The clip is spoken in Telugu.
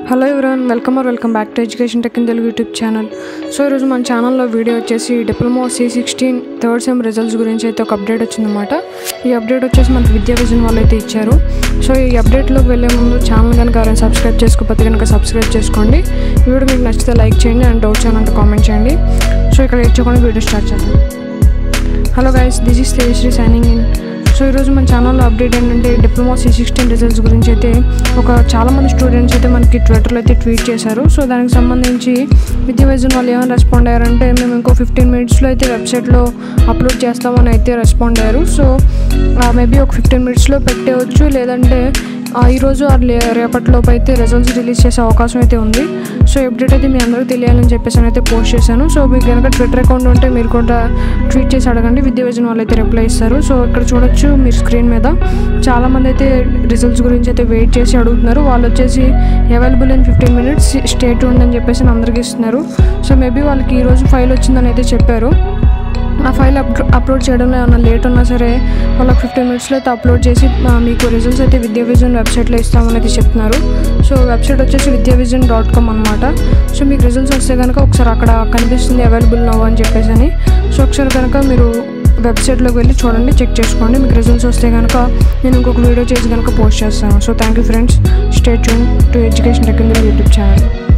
hello everyone welcome or welcome back to education tech in Telugu YouTube channel so ఈరోజు మన ఛానల్లో వీడియో వచ్చేసి diploma C sixteen third sem results గురించి అయితే ఒక అప్డేట్ వచ్చిందన్నమాట ఈ అప్డేట్ వచ్చేసి మనకి విద్యా విజన్ వాళ్ళు అయితే ఇచ్చారు సో ఈ అప్డేట్లోకి వెళ్ళే ముందు ఛానల్ కనుక ఎవరైనా సబ్స్క్రైబ్ చేసుకోకపోతే కనుక సబ్స్క్రైబ్ చేసుకోండి ఈ వీడియో మీకు నచ్చితే లైక్ చేయండి అండ్ డౌట్స్ ఏమంటే కామెంట్ చేయండి సో ఇక్కడ ఇచ్చుకొని వీడియో స్టార్ట్ చేద్దాం hello guys this is Tejasri signing in so ఈరోజు మన ఛానల్లో అప్డేట్ ఏంటంటే డిప్లొమా సి సిక్స్టీన్ రిజల్ట్స్ గురించి అయితే ఒక చాలామంది స్టూడెంట్స్ అయితే మనకి ట్విట్టర్లో అయితే ట్వీట్ చేశారు సో దానికి సంబంధించి విద్యా వైజన్ వాళ్ళు ఏమైనా రెస్పాండ్ అయ్యారంటే మేము ఇంకో ఫిఫ్టీన్ మినిట్స్లో అయితే వెబ్సైట్లో అప్లోడ్ చేస్తామని అయితే రెస్పాండ్ అయ్యారు సో మేబీ ఒక ఫిఫ్టీన్ మినిట్స్లో పెట్టేయచ్చు లేదంటే ఆ, ఈరోజు ఆ లే- రేపటిలోపు అయితే రిజల్ట్స్ రిలీజ్ చేసే అవకాశం అయితే ఉంది సో అప్డేట్ అయితే మీ అందరికీ తెలియాలని చెప్పేసి అని అయితే పోస్ట్ చేశాను సో మీకు కనుక ట్విట్టర్ అకౌంట్ ఉంటే మీరు కూడా ట్వీట్ చేసి అడగండి విద్యా విజన్ వాళ్ళు అయితే రిప్లై ఇస్తారు సో ఇక్కడ చూడొచ్చు మీరు స్క్రీన్ మీద చాలామంది అయితే రిజల్ట్స్ గురించి అయితే వెయిట్ చేసి అడుగుతున్నారు వాళ్ళు వచ్చేసి available in fifteen minutes state ఉందని చెప్పేసి అందరికీ ఇస్తున్నారు సో మేబీ వాళ్ళకి ఈరోజు ఫైల్ వచ్చిందని అయితే చెప్పారు ఆ ఫైల్ అప్ అప్లోడ్ చేయడంలో ఏమైనా లేట్ ఉన్నా సరే వాళ్ళకి ఫిఫ్టీన్ మినిట్స్లో అయితే అప్లోడ్ చేసి ఆ, మీకు రిజల్ట్స్ అయితే విద్యా విజన్ వెబ్సైట్లో ఇస్తామని అయితే చెప్తున్నారు సో వెబ్సైట్ వచ్చేసి విద్యా విజన్ డాట్ కామ్ అనమాట సో మీకు రిజల్ట్స్ వస్తే కనుక ఒకసారి అక్కడ కనిపిస్తుంది అవైలబుల్ నవ్వు అని చెప్పేసి అని సో ఒకసారి కనుక మీరు వెబ్సైట్లోకి వెళ్ళి చూడండి చెక్ చేసుకోండి మీకు రిజల్ట్స్ వస్తే కనుక నేను ఇంకొక వీడియో చేసి కనుక పోస్ట్ చేస్తాను so thank you friends stay tune to education tech YouTube channel